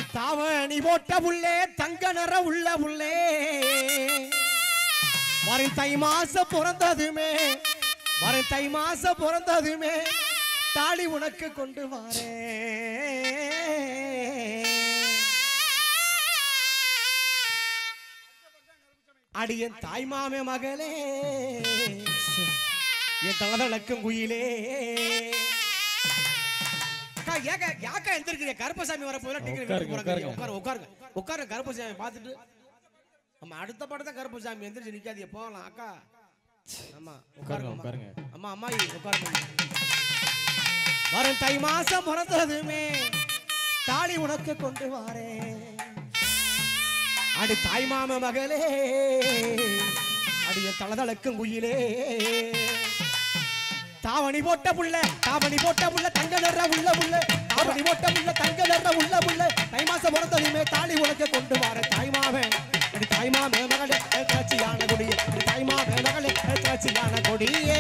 தாவணி போட்ட புள்ளே தங்க நிற உள்ள புள்ளே வரும் தை மாசம் பிறந்ததுமே வரும் தை மாசம் பிறந்ததுமே தாலி உனக்கு கொண்டு வாரேன் அடியன் தாய்மாமே மகளே என் தலதளக்கும் குயிலே அக்கா, ஏக்கா யாக்கா எந்திருக்கிறீங்க கருப்பசாமி வர போதுல டிக்கெட் உட்காருங்க, போறாங்க உட்காருங்க. உட்காரு உட்காருங்க உட்காருங்க கருப்பசாமி பார்த்துட்டு நம்ம அடுத்த படத்தை கருப்பசாமி எந்திரிச்சு நிக்காதீங்க போகலாம் அக்கா ஆமா உட்காருங்க உட்காருங்க உட்காருங்க அம்மா அம்மா உட்காருங்க வரும் தை மாசம் பிறந்ததுமே தாலி உனக்கு கொண்டு வாரேன் அடி தாய் மாம மகளே அடிய தளதளக்கும் குயிலே தாவணி போட்ட புள்ள தாவணி போட்ட புள்ள தங்க நிற உள்ள புள்ள தாவணி போட்ட புள்ள தங்க நிற உள்ள புள்ள தை மாசம் பிறந்ததுமே தாலி உனக்கு கொண்டு வார தாய்மாவன் அடி தாய்மாமே மகளே காட்சியான கொடியே அடி தாய்மாமே மகளே காட்சியான கொடியே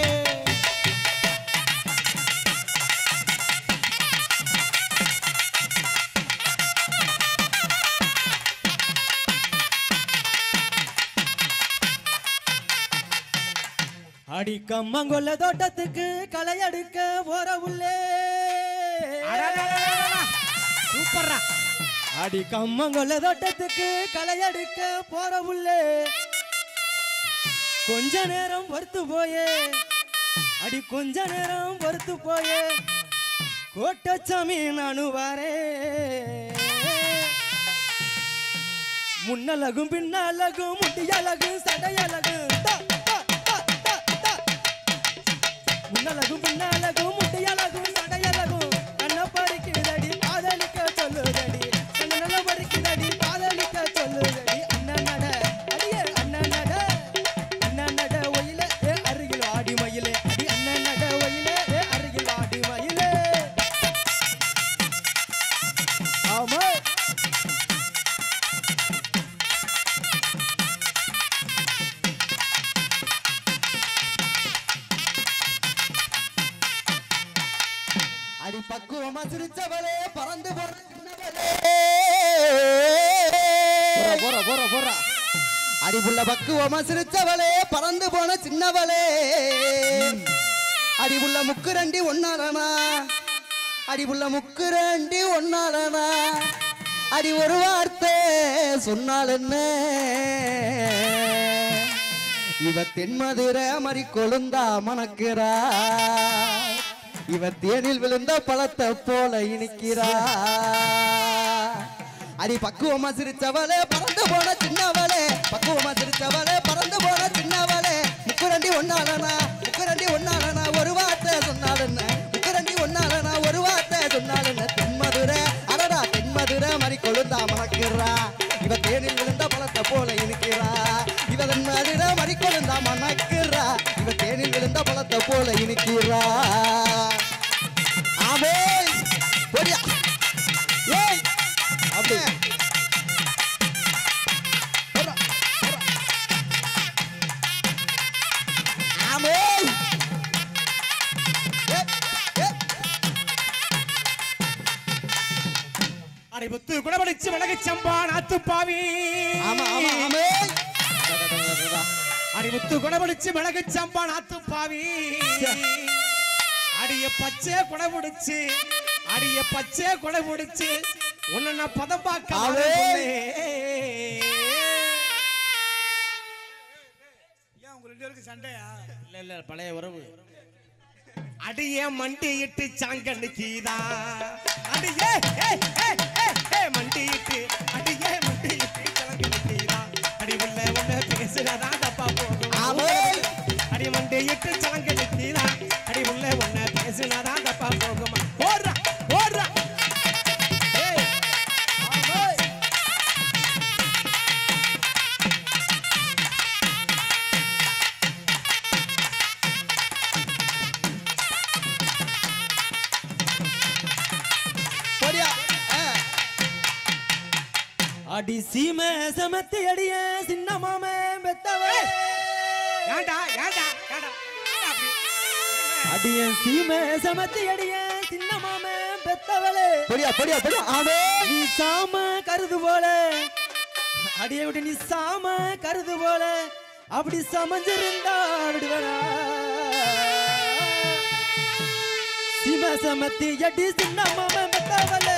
அடி கம்மங்கொல்ல தோட்டத்துக்கு களை எடுக்க போற உள்ளே சூப்பர்ரா அடி கம்மங்கொல்ல தோட்டத்துக்கு களை எடுக்க போற உள்ளே கொஞ்ச நேரம் பொறுத்து போயே அடி கொஞ்ச நேரம் பொறுத்து போயே கோட்டச்சாமி நானு வாரே முன்னழகும் பின்னழகும் முடியழகும் சடையழகும் தா, தா, தா, தா, தா. முன்னழகும் பின்னழகும் முடியழகும் சடையழகும் கண்ண பறிக்குதடி காதலிக்க சொல்லுதடி கண்ண நல்ல பறிக்குதடி காதலிக்க சொல்லுதடி அண்ணன் நட அடியே அண்ணன் நட அண்ணன் நட ஒயில ஏ அருகில் ஆடி மயிலே அடி அண்ணன் நட ஒயில ஏ அருகில் ஆடி மயிலே ஆமா அடி பக்குவமா சிரிச்சவளே பறந்து போற போற போற போற அடி புள்ள பக்குவமா சிரிச்சவளே பறந்து போன சின்னவளே அடி புள்ள முக்குரண்டி ஒன்னாலனா அடி புள்ள முக்குரண்டி ஒன்னாலனா அடி ஒரு வார்த்தை சொன்னால் என்ன இவ தென்மதுரை மறி கொழுந்தா மணக்கிறா இவ தேனில் விழுந்த பழத்தை போல இனிக்கிறா அடி பக்குவமா சிரிச்சவளே பறந்து போன சின்னவளே பக்குவமா சிரிச்சவளே பறந்து போன சின்னவளே முக்குரண்டி ஒன்னாலனா முக்குரண்டி ஒன்னாலனா ஒரு வார்த்தை சொன்னால் என்ன முக்குரண்டி ஒன்னாலனா ஒரு வார்த்தை சொன்னால் என்ன தென்மதுரை அடடா தென்மதுரை மறி கொழுந்தா மணக்கிறா இவ தேனில் விழுந்த பழத்தை போல இனிக்கிறா இவ தென்மதுரை மறி கொழுந்தா மணக்கிறா இவ தேனில் விழுந்த பழத்தை போல இனிக்கிறா ஆமே போடியா ஏய் அப்படி போடுறா, போடுறா. ஆமே ஏய், ஏய். அடி புத்து குடபடிச்சு விலகு சம்பா நாத்து பாவி ஆமா ஆமா ஆமே அடி முத்து குடபிடிச்சு மிளகு சம்பா நாத்து பாவி அடிய பச்சை குடபிடிச்சு அடிய பச்சை குடபிடிச்சு உன்னை நான் பதம் பார்க்க ஆவே. வரேன் ஏன் உங்க ரெண்டு பேருக்கு சண்டையா இல்ல இல்ல பழைய உறவு அடியே மண்டி இட்டு சாங்கன்னு கீதா அடியே ஏ, ஏ, ஏ, ஏ, மண்டி இட்டு அடியே மண்டி இட்டு சாங்கன்னு கீதா அடி உள்ள உள்ள பேசுறதா தப்பா போகும் ஆமே. அடி மண்டி இட்டு சாங்கன்னு கீதா அடி உள்ள உள்ள பேசுனதா தப்பா போகுமா ஓடுறா ஓடுறா ஏய் ஆமே. போடியா ஆ. அடி சீமை சமத்தி அடிய சின்ன மாம பெத்தவே ஏன்டா ஏன்டா ஏன்டா ஏன்டா அப்படி? அடிய சீமை சமத்தி அடிய சின்ன மாம பெத்தவ மெத்தவளே பொடியா பொடியா பொடியா ஆவே நீ சாம கருது போல அடிய விட்டு நீ சாம கருது போல அப்படி சமஞ்சிருந்தா விடுவனா சிம சமத்தி அடி சின்ன மாம மெத்தவள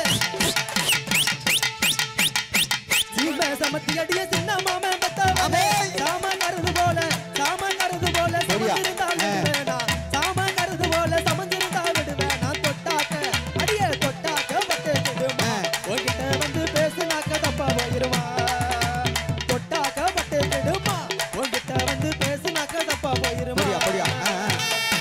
சிம சமத்தி அடிய சின்ன மாம மெத்தவள சாம கருது போல சாம கருது போல சரியா? சமஞ்சிருந்தா ஆ. விடுவேனா சாம கருது போல சமஞ்சிருந்தா விடுவேனா தொட்டாக்க அடிய தொட்டாக்க பட்டு கெடுமா உன்கிட்ட வந்து பேசுனாக்க தப்பா போயிருமா தொட்டாக்க பட்டு கெடுமா உன்கிட்ட வந்து பேசுனாக்க தப்பா போயிருமா பொடியா பொடியா ஆ, ஆ.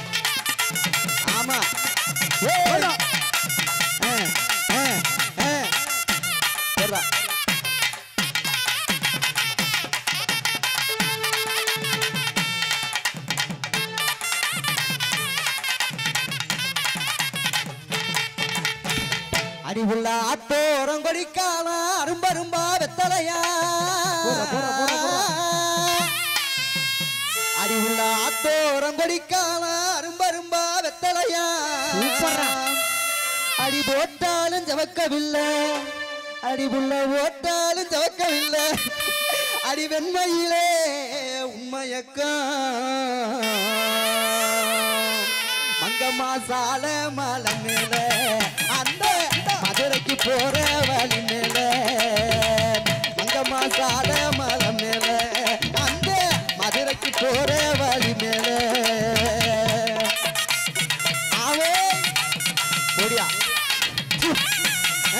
ஆமா ஏய். போடா. ஆ, ஆ, ஆ. போடுறா. அறிவுள்ள ஆத்தோரம் கொடிக்காலா அரும்பரும்பா வெத்தலையா போடா, போடா, போடா, போடா. அறிவுள்ள ஆத்தோரம் கொடிக்காலா அரும்பரும்பா வெத்தலையா சூப்பர்ரா. அடி போட்டாலும் ஜவக்கவில்லை அடிபுள்ள ஓட்டாலும் ஜவக்கவில்லை அடி வெண்மையிலே உண்மையக்கா மங்கம்மா சால மலை மேல அந்த மதுரைக்கு போற வழி மேல மங்கம்மா சால மலை மேல அந்த மதுரைக்கு போற வழி மேல ஆவே போடியா சு. ஆ.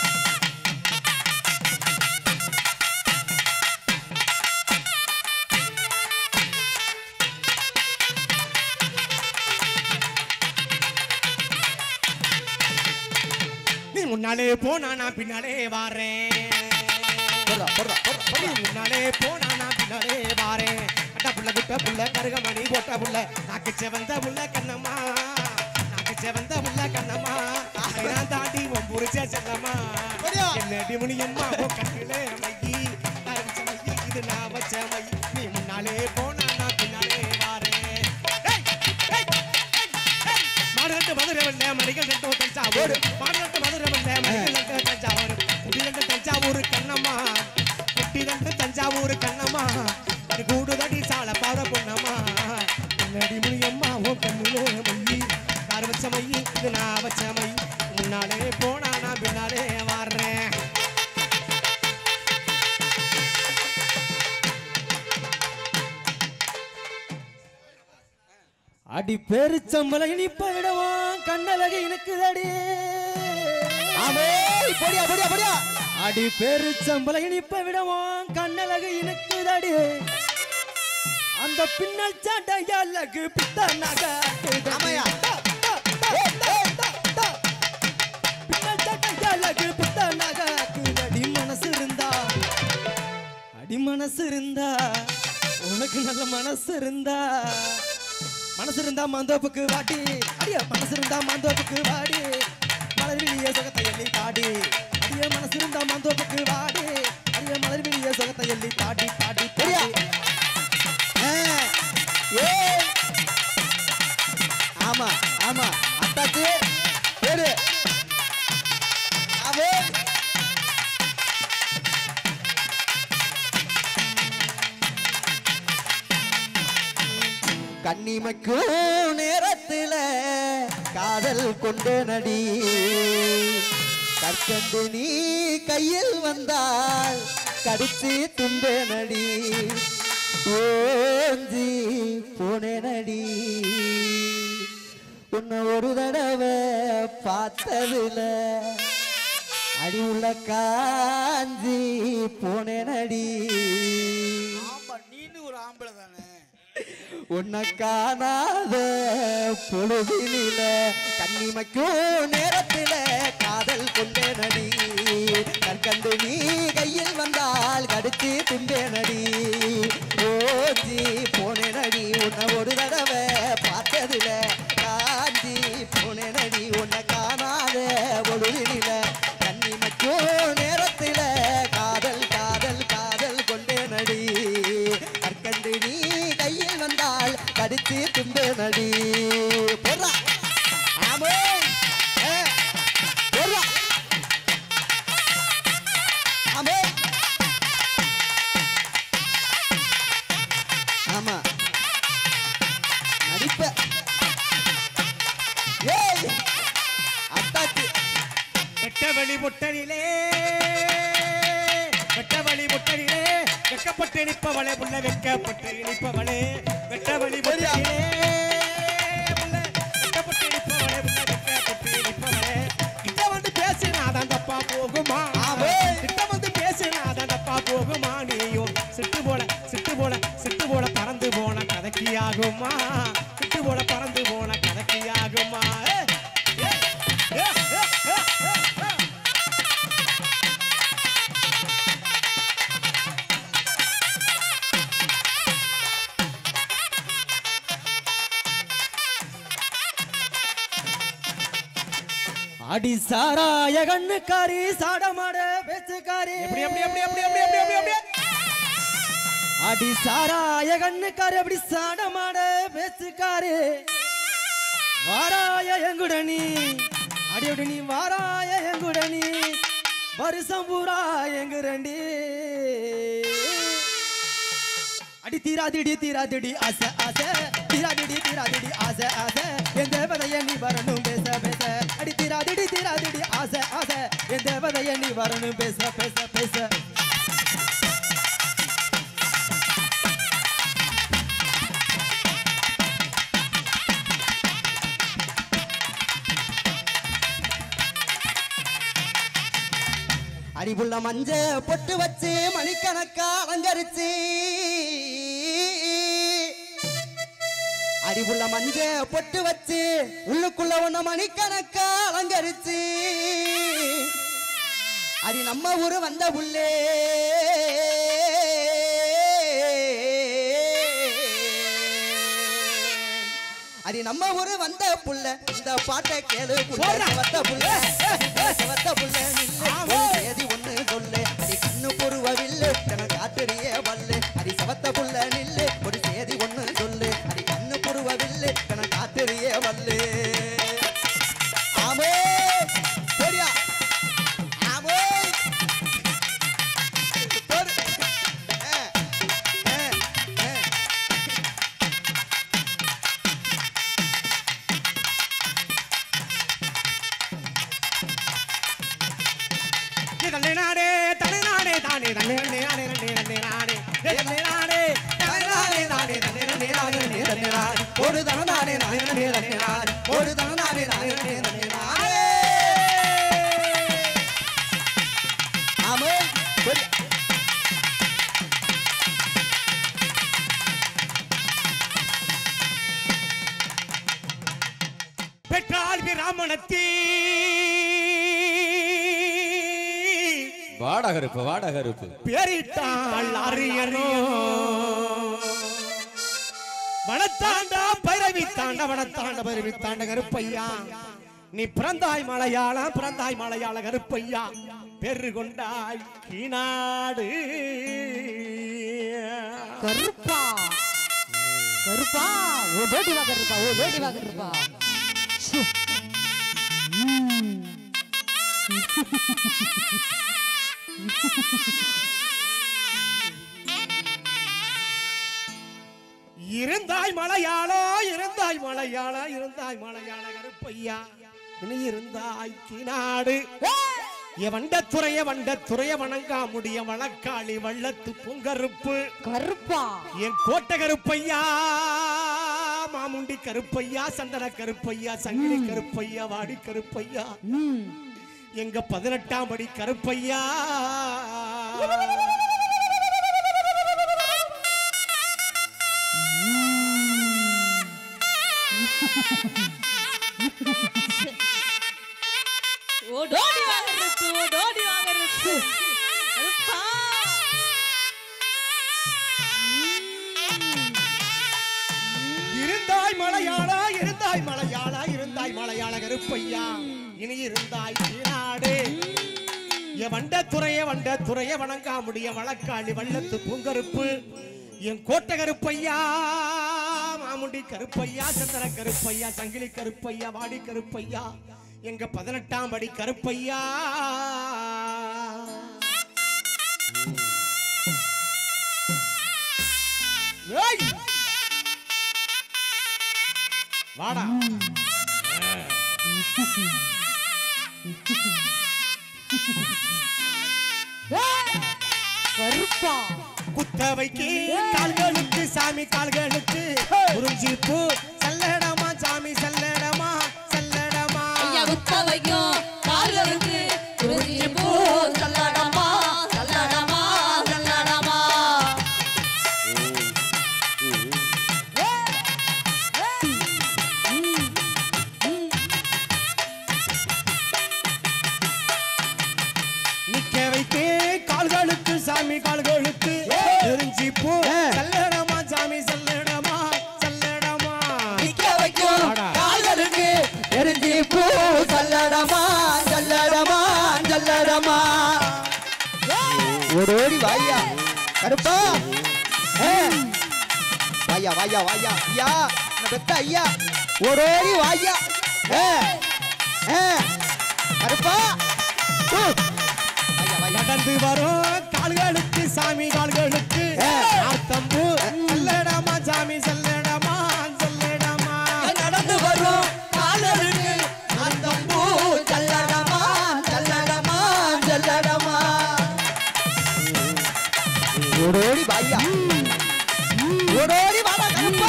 நீ முன்னாலே போனா நான் பின்னாலே வாரேன் போடுறா, போடுறா, போடுறா, நீ போடுறா. முன்னாலே போனா நான் பின்னாலே வாரேன் அட்டா புள்ள குட்ட புள்ள கருகமணி போட்ட புள்ள நாக்கு செவந்த புள்ள கண்ணம்மா நாக்கு செவந்த புள்ள கண்ணம்மா நான் தாண்டி உன் புரிச்ச செல்லம்மா போடியா. என்னடி முனியம்மா உன் கண்ணிலே மையி அரைச்ச மையி இது நான் வச்ச மையி நீ முன்னாலே போனா நான் பின்னாலே வாரேன் ஏய், ஏய், ஏய், ஏய். மாடுகட்டு மதுரை வெள்ள மணிகள் ரெண்டு தஞ்சாவூர் மாடுகட்டு மதுரை வெள்ள மணிகள் ரெண்டு தஞ்சாவூர் குட்டி ரெண்டு தஞ்சாவூர் கண்ணம்மா குட்டி ரெண்டு தஞ்சாவூர் கண்ணம்மா இது கூடுதடி சால பாவ பொண்ணம்மா என்னடி முனியம்மா உன் கண்ணிலே மையி யார் வச்ச மையி இது நான் வச்ச மை முன்னாலே போனா நான் பின்னாலே வாடுறேன் அடி பெருச்சம்பளை நீ போயிடுவான் கண்ணழகு இனுக்குதடி ஆவே போடியா போடியா போடியா அடி பெருச்சம்பளை இனிப்ப விடுவான் கண்ணழகு இனுக்குதடி அந்த பின்னல் சண்டை அழகு பித்த ஆமாய்யா. பின்னல் சண்டை அழகு பித்த நகாக்குதடி மனசு இருந்தா அடி மனசு இருந்தா உனக்கு நல்ல மனசு இருந்தா மனசு இருந்தா மாந்தோப்புக்கு வாடி அடிய மனசு இருந்தா மாந்தோப்புக்கு வாடி மலர் விழிய சுகத்தை எண்ணி பாடி அடிய மனசு இருந்தா மாந்தோப்புக்கு வாடி அடிய மலர் விழிய சுகத்தை எண்ணி பாடி பாடி போடியா. பாடி ஆ. ஏய். ஆமா ஆமா அத்தாச்சு போடு ஆவே கண்ணிமைக்கும் நேரத்துல காதல் கொண்ட நடி கற்கண்டு நீ கையில் வந்தால் கடிச்சு தும்ப நடி ஓஞ்சி போனே நடி உன்னை ஒரு தடவை பார்த்ததுல அடி உள்ள காஞ்சி போனே நடி ஆமா நீனு ஒரு ஆம்பளை தானே உன்னை காணாத பொழுதில கண்ணிமைக்கும் நேரத்தில காதல் கொண்டே நடி கற்கண்டு நீ கையில் வந்தால் கடிச்சு துண்டே நடி ஓஞ்சி போனே நடி உன்னை ஒரு தடவை பார்த்ததில காஞ்சி போனே நடி உன்னை காணாத பொழுதில கண்ணிமைக்கும் நேரத்தில காதல் காதல் காதல் கொண்டே நடி கற்கண்டு நீ கையில் வந்தால் கடித்து தும்பு நடி போடுறா ஆமே ஏ, போடுறா ஆமே ஆமா நடிப்ப ஏய் அட்டாக்கு வெட்டவழி முட்டனிலே வெட்டவழி முட்டனிலே வெக்கப்பட்டு நிற்பவளே புள்ள வெக்கப்பட்டு நிற்பவளே வெட்டவழி முட்டனிலே புள்ள வெக்கப்பட்டு நிற்பவளே புள்ள வெக்கப்பட்டு நிற்பவளே கிட்ட வந்து பேசினாதான் தப்பா போகுமா ஆமே. கிட்ட வந்து பேசினாதான் தப்பா போகுமா நீயும் சிட்டு போல சிட்டு போல சிட்டு போல பறந்து போன கதைக்கு ஆகுமா சிட்டு போல பறந்து போன கதைக்கு ஆகுமா ஏ, ஏ, ஏ, ஏ, ஏ, ஏ, ஏ. அடி சாராய கண்ணுக்காரி சாடமாட பேச்சுக்காரி எப்படி எப்படி எப்படி எப்படி எப்படி எப்படி எப்படி எப்படி அடி சாராய கண்ணுக்காரி அப்படி சாடமாட பேச்சுக்காரி வாராய எங்குடனி அடி அப்படி நீ வாராய எங்குடனி வருஷம் பூரா எங்குரண்டி அடி தீராதிடி தீராதிடி ஆசை ஆசை தீராதிடி தீராதிடி ஆசை ஆசை என் தேவதைய நீ வரணும் பேச பேச அடி தீராதிடி தீராதிடி ஆசை ஆசை என் தேவதைய நீ வரணும் பேச பேச பேச அடிபுள்ள மஞ்ச பொட்டு வச்சு மணிக்கணக்கா அலங்கரிச்சு அடிபுள்ள மஞ்ச பொட்டு வச்சு உள்ளுக்குள்ள ஒண்ணு மணிக்கணக்கா அலங்கரிச்சு அடி நம்ம ஊரு வந்த புள்ளே அடி நம்ம ஊரு வந்த புள்ள இந்த பாட்டை கேளு புள்ள போடுறா. வந்த புள்ள வந்த புள்ள நில்லு ஒரு சேதி ஒண்ணு சொல்லு அடி கண்ணு பொறுவ வில்லு என காட்டுறிய வல்லு அடி சவத்த புள்ள நில்லு ஒரு சேதி ஒண்ணு சொல்லு அடி கண்ணு பொறுவ வில்லு என காட்டுறிய வல்லு ஆமே போடியா ஆமே போடு. ஆ, ஆ, ஆ. தன்னை நாடே தன்னை நாடே தானே தன்னை நன்னே நாடே நன்னே நன்னே நாடே தன்னை நாடே தன்னை நாடே தானே தன்னை நன்னே நாடே நன்னே நன்னே நாடே ஒரு தனதானே நானே நன்னே நன்னே நானே ஒரு தனதானே நானே நன்னே நன்னே நானே ஆமே போடு. பெற்றால் பிராமணத்தீ வாடகருப்பு வாடகருப்பு பேரிட்டாள் அரியனோ வனத்தாண்டா பைரவி தாண்ட வனத்தாண்ட பைரவி தாண்ட கருப்பையா நீ பிறந்தாய் மலையாள பிறந்தாய் மலையாள கருப்பையா பெரு கொண்டாய் கீநாடு கருப்பா கருப்பா ஓ பேட்டி வா கருப்பா ஓ பேட்டி வா கருப்பா ச்சே. ம். இருந்தாய் மலையாளோ இருந்தாய் மலையாள இருந்தாய் மலையாள கருப்பையா நீ இருந்தாய் கீநாடு எ வண்டத்துறைய வண்டத்துறைய வணங்கா முடிய வழக்காளி வள்ளத்து பூங்கருப்பு கருப்பா என் கோட்டை கருப்பையா மாமுண்டி கருப்பையா சந்தன கருப்பையா சங்கிலி கருப்பையா வாடி கருப்பையா ம். எங்க பதினெட்டாம் படி கருப்பையா ஓடோடி வாங்க கருப்பு ஓடோடி வாங்க கருப்பு கருப்பா இருந்தாய் மலையாளா இருந்தாய் மலையாளா இருந்தாய் மலையாள கருப்பையா இனி இருந்தாய் நாடு என் வண்டத்துறைய வண்டத்துறைய வணங்கா முடிய வழக்காளி வள்ளத்து பூங்கருப்பு என் கோட்டை கருப்பையா மாமுண்டி கருப்பையா சந்திர கருப்பையா சங்கிலி கருப்பையா வாடி கருப்பையா எங்க பதினெட்டாம் படி கருப்பையா ஏய்! வாடா கருப்பா குத்தவைக்கு கால்களுக்கு சாமி கால்களுக்கு குறிஞ்சி பூ சல்லடமா சாமி சல்லடமா சல்லடமா ஐயா குத்த வைக்கும் கால்களுக்கு குறிஞ்சி பூ சல்லடமா சல்லடமா சல்லடமா நிக்க வைத்து கால்களுக்கு சாமி கால்களுக்கு குறிஞ்சி பூ சல்லடமா சாமி சல்லடமா சல்லடமா நிக்க வைக்கும் வாடா. கால்களுக்கு எரிஞ்சி பூ சல்லடமா சல்லடமா சல்லடமா ஓடோடி வாயா கருப்பா ஏ. வாயா வாயா வாயா ஐயா நான் பெத்த ஐயா ஓடோடி வாயா ஏ ஏ கருப்பா ஊ. வாயா வாயா நடந்து வரும் கால்களுக்கு சாமி கால்களுக்கு ஏ. ஆத்தம்பூ சல்லடமா சாமி சல்லடமா சல்லடமா நடந்து வரும் காலருக்கு அந்த பூ சல்லடமா சல்லடமா சல்லடமா ஓடோடி வாயா ஓடோடி வாடா கருப்பா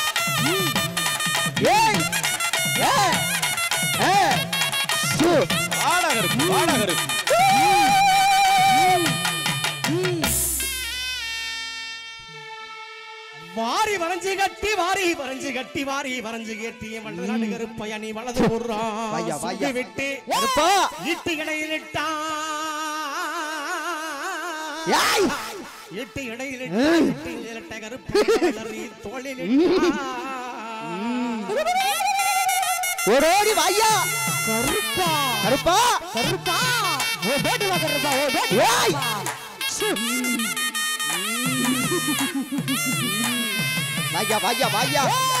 ஏய் ஏய் ஏய் சு வாடகருக்கு வாடகருக்கு வாரி வரைஞ்சு கட்டி வாரி வரைஞ்சு கட்டி வாரி வரைஞ்சு கட்டி வலது நாடு கருப்பையா நீ வலது வாயா, வாயா. போடுறான் விட்டு கருப்பா ஈட்டு இடையிலிட்டா ஏய் ஈட்டு இடையிலிட்டா ஈட்டு இடையிலிட்ட கருப்பை வளரி தோளிலிட்டா ஓடோடி வாயா கருப்பா கருப்பா கருப்பா ஓ பேட்டு வா கருப்பா ஓ பேட்டு ஏய் வாயா வாயா வாயா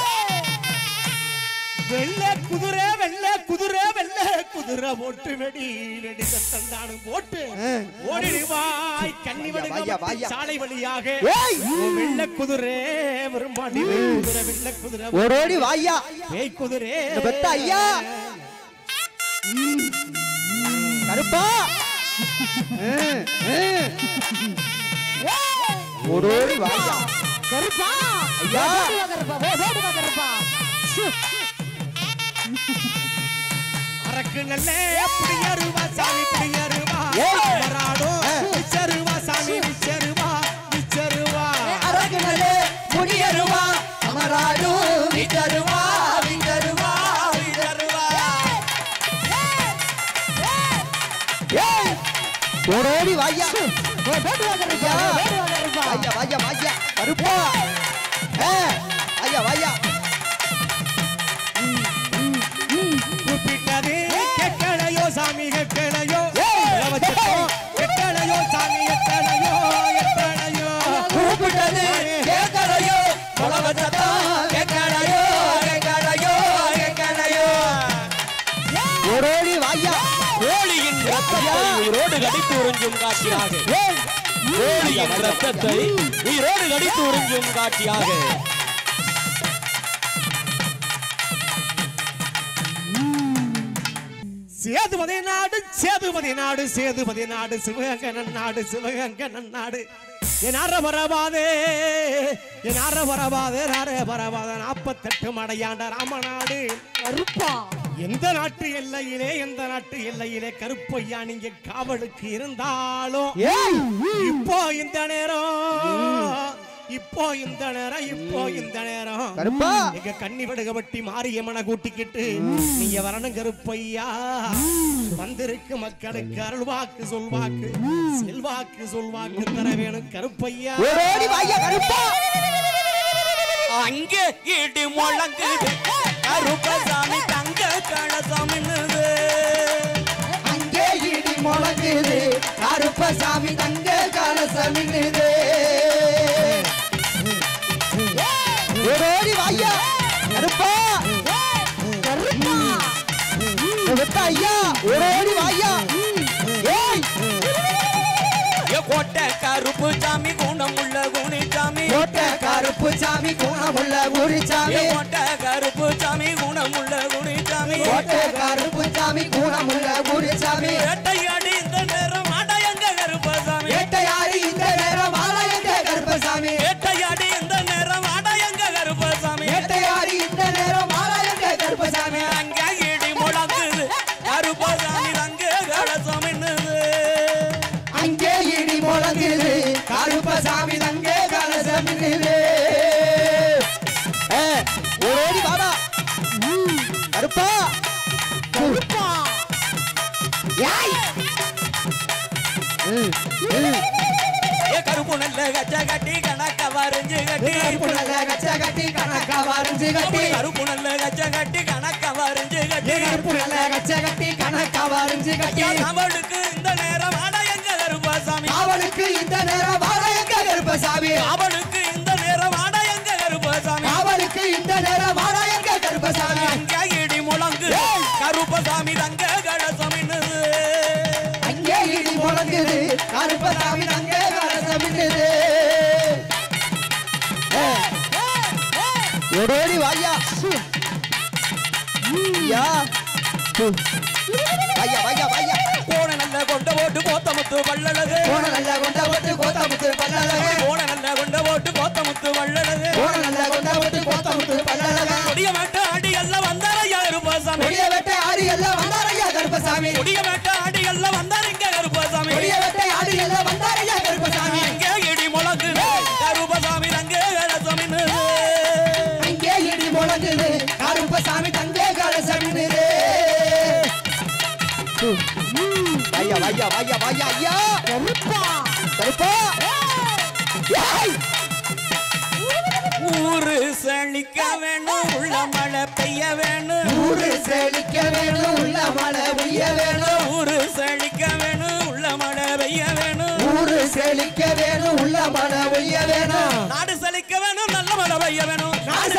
வெள்ள குதிரை வெள்ள குதிரை வெள்ள குதிரை போட்டு வெடி வெடி சத்தந்தானும் போட்டு ஓடிடுவாய் கண்ணி வாயா, வாயா. சாலை வழியாக ஏய் ஓ வெள்ள குதிரை வரும்பாடி குதிரை வெள்ள குதிரை ஓடோடி வாயா பேய் குதிரை இந்த பெத்த ஐயா. கருப்பா ம், ம். ஓடோடி வாயா கருப்பா ஐயா. பேட்டு வா கருப்பா ஓ பேட்டு வா கருப்பா அரக்கு நல்ல பிடியருவா சாமி பிடியருவா ஏய். வராடும் ஆ. விச்சருவா சாமி விச்சருவா விச்சருவா அரகுனலே முடியருவா அமராடு விதருவா விதருவா விதருவா ஏய் ஓடோடி வாயா ஓ பேட்டு வா கருப்பா ஓ பேட்டு வா கருப்பா வாயா வாயா வாயா கருப்பா ஏ வாயா வாயா கூப்பிட்டது கெட்டளையோ சாமி கெட்டளையோ ஏய். இளவச்சத்தம் கெட்டளையோ சாமி எட்டளையோ எட்டளையோ கூப்பிட்டது கேட்கலையோ கொலவச்சத்தா கேட்கலையோ கேட்கலையோ கேட்கலையோ ஓடோடி வாயா கோழியின் ரத்தத்தை உயிரோடு கடித்து உறிஞ்சும் காட்சியாக ஏய் கோழியின் ரத்தத்தை உயிரோடு கடித்து உறிஞ்சும் காட்சியாக சேதுபதி நாடு சேதுபதி நாடு சேதுபதி நாடு சிவகங்கனன் நாடு சிவகங்கனன் நாடு என் அற பரவாதே என் அற பரவாதே அற பரவாத நாற்பத்தெட்டு மடையாண்ட ராமநாடு கருப்பா எந்த நாட்டு எல்லையிலே எந்த நாட்டு எல்லையிலே கருப்பையா நீங்க காவலுக்கு இருந்தாலும் ஏய் இப்போ இந்த நேரம் இப்போ இந்த நேரம் இப்போ இந்த நேரம் கருப்பா எங்க கன்னி வடுகப்பட்டி மாரியம்மனை கூட்டிக்கிட்டு நீங்க வரணும் கருப்பையா வந்திருக்கு மக்களுக்கு அருள்வாக்கு சொல்வாக்கு செல்வாக்கு சொல்வாக்கு தர வேணும் கருப்பையா ஓடோடி வாயா கருப்பா அங்கே இடி முழங்குது கருப்பசாமி தங்க கணசாமின்னுது அங்கே இடி முழங்குது கருப்பசாமி தங்க கலசமிங்குது ஓடோடி வாயா கருப்பா கருப்பா வெத்த ஐயா ஓடோடி வாயா ஏய் ஏ கோட்டை கருப்பு சாமி குணமுள்ள குணி சாமி கோட்டை கருப்பு ஊரிச்சாமி குணமுள்ள ஊரிச்சாமி மொட்டை கருப்பு சாமி குணமுள்ள குணிச்சாமி கோட்டை கருப்பு சாமி குணமுள்ள ஊரிச்சாமி வேட்டையாடி இந்த நேரம் அடையங்க கருப்பசாமி வேட்டையாடி இந்த நேரம் ஆலயங்க கருப்பசாமி வேட்டையாடி இந்த நேரம் அடையங்க கருப்பசாமி வேட்டையாடி இந்த நேரம் ஆலயங்க கருப்பசாமி அங்க இடி முழங்குது கருப்பசாமி அங்க கலசமின்னுது அங்கே இடி முழங்குது கருப்பசாமி தங்கே கலசம் ஓடி வாடா ம், கருப்பா கருப்பா யாய் ம், ம். ஏ கருப்பு நல்ல கச்ச கட்டி கணக்க வரைஞ்சு கட்டி கருப்பு நல்ல கச்ச கட்டி கணக்கா வரைஞ்சு கட்டி கருப்பு நல்ல கச்ச கட்டி கணக்க வரைஞ்சு கட்டி கருப்பு நல்ல கச்ச கட்டி கணக்கா வரைஞ்சு கட்டி ஐயா அவளுக்கு இந்த நேரம் அடையங்க கருப்பசாமி அவளுக்கு இந்த நேரம் வாழையங்க கருப்பசாமி அவளுக்கு இந்த நேரம் அடையங்க கருப்பசாமி அவளுக்கு இந்த நேரம் வாழையங்க கருப்பசாமி அங்க இடி முழங்கு கருப்பசாமி தங்க கலசமின்னுது அங்கே இடி முழங்குது கருப்பசாமி தங்கே கலசம் ஓடோடி வாயா யா வாயா வாயா வாயா போன நல்ல கொண்ட போட்டு கோத்தமுத்து வள்ளலகு போன நல்ல கொண்ட போட்டு கோத்தாமுத்து பல்லழகு போன நல்ல கொண்ட போட்டு கோத்தமுத்து வள்ளலகு போன நல்ல கொண்ட போட்டு கோத்தாமுத்து பல்லழகு கொடிய மாட்ட அடி எல்லாம் வந்தாரையா கருப்பசாமி கொடிய வெட்ட ஆடி எல்லாம் வந்தாரையா கருப்பசாமி கொடிய மாட்ட அடி எல்லாம் வந்தாருங்க கருப்பசாமி கொடிய வெட்ட ஆடி எல்லாம் வந்தாரையா கருப்பசாமி அங்கே இடி முழங்கு கருப்பசாமி தங்க கலசமின்னுது அங்கே இடி முழங்குது கருப்பசாமி தங்கே கலசமிடுது ஐயா ஐயா ஐயா ஐயா ஐயா கருப்பா கருப்பா ஏய்! ஊரு செழிக்க வேணும் உள்ள மழை பெய்ய வேணும் ஊரு செழிக்க வேணும் உள்ள மழை பெய்ய வேணும் ஊரு செழிக்க வேணும் உள்ள மழை பெய்ய வேணும் ஊரு செழிக்க வேணும் உள்ள மழை பெய்ய வேணும் நாடு செழிக்க வேணும் நல்ல மழை பெய்ய வேணும் நாடு